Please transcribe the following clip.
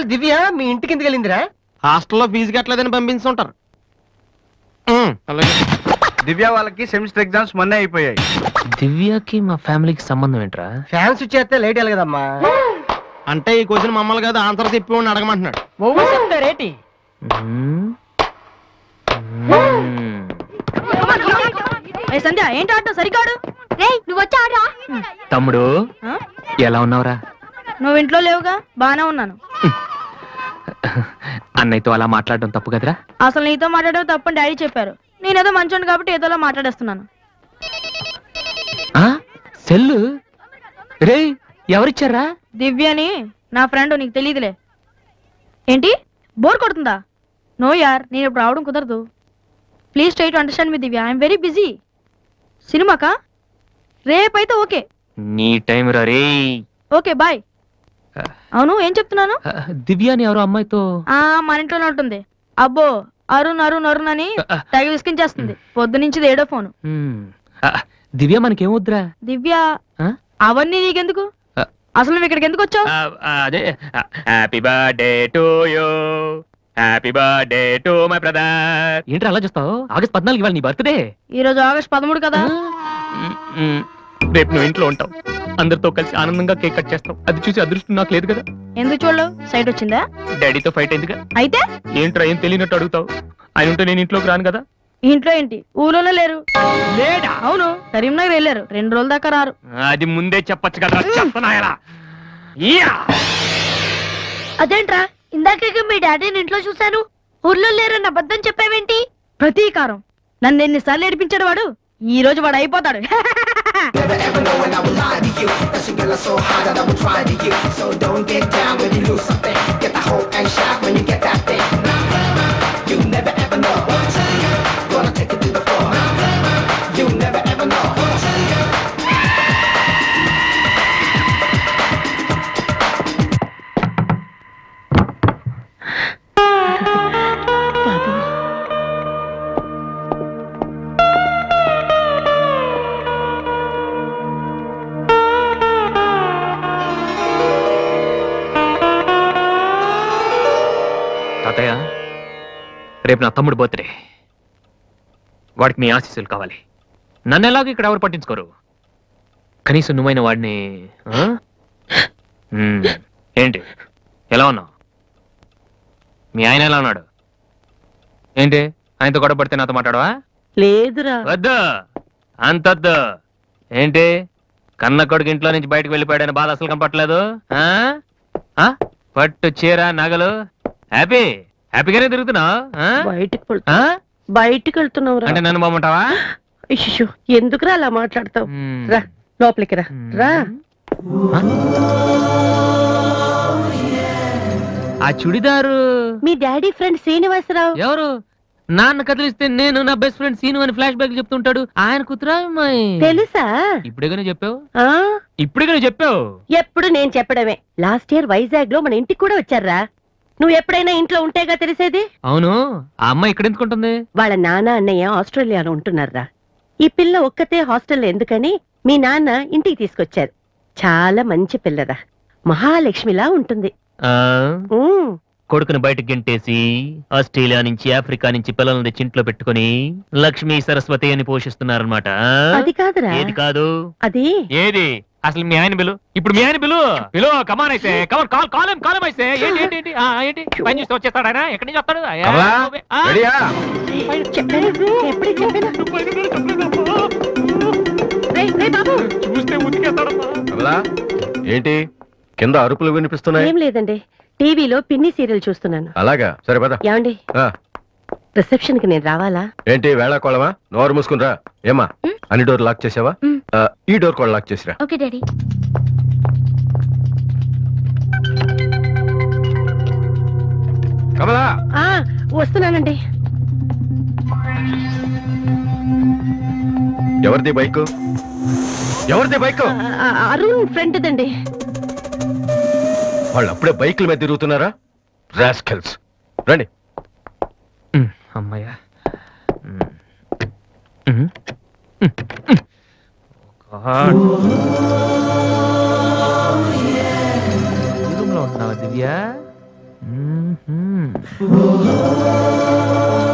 దివ్య మీ ఇంటికి ఎందుకు వెళ్ళిందిరా హాస్టల్లో ఫీజు కట్టలేదని పంపించుంటారు ఉమ్, అలాగే దివ్య వాళ్ళకి సెమిస్టర్ ఎగ్జామ్స్ మొన్నే అయిపోయాయి దివ్యకి మా ఫ్యామిలీకి సంబంధం ఏంట్రా ఫ్యాన్స్ వచ్చేస్తే లేట్ వెళ్ళి కదమ్మా అంటే ఈ క్వశ్చన్ మమ్మల్ని కాదు ఆన్సర్ చెప్పి వాడిని అడగమంటున్నాడు నువ్వు చెప్తారేటి మ్మ్. మ్మ్. ఏ సంధ్య ఏంటి ఆటో సరికాడు నువ్వు వచ్చి ఆడరా తమ్ముడు ఆ? ఎలా ఉన్నావురా నువ్వు ఇంట్లో లేవుగా బానే ఉన్నాను అన్నయ్యతో అలా మాట్లాడడం తప్పు కదరా అసలు నీతో మాట్లాడడం తప్పని డాడీ చెప్పారు నేనేదో మంచోండి కాబట్టి ఏదోలా మాట్లాడేస్తున్నాను ఆ? సెల్లు రే ఎవరిచ్చారా దివ్యని నా ఫ్రెండ్ నీకు తెలియదులే ఏంటి బోర్ కొడుతుందా నో యార్ నేను ఇప్పుడు రావడం కుదరదు please try to understand me Divya I'm very busy సినిమాకా రేపైతే ఓకే నీ టైం రా రే ఓకే బాయ్ అవును ఏం చెప్తున్నాను దివ్య అని ఎవరో అమ్మాయితో ఆ మన ఇంట్లోనే ఉంటుంది అబ్బో అరుణ్ అరుణ్ అరుణ్ అని తెగ విసికించేస్తుంది పొద్దు నుంచి ఏడో ఫోను మ్మ్. ఆ, దివ్య మనకేమొద్దురా దివ్య ఆ? అవన్నీ నీకెందుకు ఆ. అసలు నువ్వు ఇక్కడికి ఎందుకు వచ్చావు అదే happy birthday to you happy birthday to my brother ఏంటి అలా చూస్తావు ఆగస్ట్ పద్నాలుగు ఇవాళ నీ బర్త్డే ఈ రోజు ఆగస్ట్ పదమూడు కదా రేపు నువ్వు ఇంట్లో ఉంటావు అందరితో కలిసి ఆనందంగా కేక్ కట్ చేస్తావు అది చూసి అదృష్టం నాకు లేదు కదా ఎందుకు చూడలేవు సైట్ వచ్చిందా డాడీతో ఫైట్ అయిందిగా అయితే ఏంట్రా ఏం తెలియనట్టు అడుగుతావు ఆయన ఉంటే నేను ఇంట్లోకి రాను కదా ఇంట్లో ఏంటి ఊళ్ళోనే లేరు లేడా అవును కరీంనగర్ వెళ్ళారు రెండు రోజుల దాకా రారు అది ముందే చెప్పొచ్చు కదా చెప్పనాయలా యా అదేంట్రా ఇందాక మీ డాడీని ఇంట్లో చూశాను ఊర్లో లేరన్న అబద్ధం చెప్పావేంటి ప్రతీకారం నన్ను ఎన్నిసార్లు ఏడిపించాడు వాడు ఈ రోజు వాడు అయిపోతాడు తాతయ్య రేపు నా తమ్ముడు బర్త్డే వాడికి మీ ఆశీస్సులు కావాలి నన్ను ఎలాగో ఇక్కడ ఎవరు పట్టించుకోరు కనీసం నువ్వైన వాడిని ఆ? మ్మ్. ఏంటి ఎలా ఉన్నావు మీ ఆయన ఎలా ఉన్నాడు ఏంటి ఆయనతో గొడవ పడితే నాతో మాట్లాడవా లేదురా వద్దు అంతొద్దు ఏంటి కన్న కొడుకు ఇంట్లో నుంచి బయటకు వెళ్ళిపోయాడని బాధ అసలు కనపట్లేదు ఆ? ఆ? పట్టు చీర నగలు హ్యాపీ హ్యాపీగానే తిరుగుతున్నావు ఆ? బయటికి వెళ్- ఆ? బయటికి వెళ్తున్నావురా అంటే నన్ను బాగుంటావా ఇష్యూ ఎందుకురా అలా మాట్లాడతావు రా లోపలికి రా రా ఆ చుడిదారు మీ డాడీ ఫ్రెండ్ శ్రీనివాసరావు ఎవరు నాన్న కదిలిస్తే నేను నా బెస్ట్ ఫ్రెండ్ సీను అని ఫ్లాష్ బ్యాక్ చెప్తుంటాడు ఆయన కుతురా అమ్మాయి తెలుసా ఇప్పుడేగానే చెప్పావు ఆ ఇప్పుడేగానే చెప్పావు ఎప్పుడు నేను చెప్పడమే లాస్ట్ ఇయర్ వైజాగ్ లో మన ఇంటికి కూడా వచ్చారా నువ్వు ఎప్పుడైనా ఇంట్లో ఉంటేగా తెలిసేది అవును ఆ అమ్మాయి ఇక్కడ ఎందుకుంటుంది వాళ్ళ నాన్న అన్నయ్య ఆస్ట్రేలియాలో ఉంటున్నారా ఈ పిల్ల ఒక్కతే హాస్టల్లో ఎందుకని మీ నాన్న ఇంటికి తీసుకొచ్చారు చాలా మంచి పిల్లరా మహాలక్ష్మిలా ఉంటుంది ఆ ఉమ్, కొడుకుని బయటకు గెంటేసి ఆస్ట్రేలియా నుంచి ఆఫ్రికా నుంచి పిల్లల్ని తెచ్చి ఇంట్లో పెట్టుకుని లక్ష్మీ సరస్వతి అని పోషిస్తున్నారన్నమాట అది కాదురా ఏది కాదు అది ఏది అసలు మీ ఆయన బిలు ఇప్పుడు మీ ఆయన బిలు బిలు కమాన్ అయితే కమాన్ కాల్ కాలం కాలం అయితే ఏంటి ఏంటి ఏంటి ఆ, ఏంటి పని చూస్తే వచ్చేస్తాడు ఆయన ఎక్కడి నుంచి వస్తాడు ఆ, కమలా ఆ, రెడీయా చెప్పాను ఎప్పుడే చెప్పాను రేయ్, రేయ్ బాబు చూస్తే ఉతికేస్తాడమ్మా కమలా ఏంటి కింద అరుపులు వినిపిస్తున్నాయి ఏం లేదండి టీవీలో పిన్ని సీరియల్ చూస్తున్నాను అలాగా సరే పద ఏమండి ఆ, రిసెప్షన్ కి నేను రావాలా ఏంటి వేళాకోళమా నోరు మూసుకునిరా ఏమా అన్ని డోర్ లాక్ చేసావా మ్. ఆ, ఈ డోర్ కూడా లాక్ చేసిరా ఓకే డాడీ కమలా ఆ వస్తున్నానండి ఎవరిది బైక్ ఎవరిది బైక్ ఆ, ఆ, అరుణ్ ఫ్రెండ్ దండి వాళ్ళు అప్పుడే బైకుల మీద తిరుగుతున్నారా రాస్కెల్స్ రండి ఉమ్, అమ్మయ్యా ఉమ్. ఉమ్. ఉమ్. ఉమ్. God. ఈ room లో ఉంటున్నావా దివ్య మ్మ్.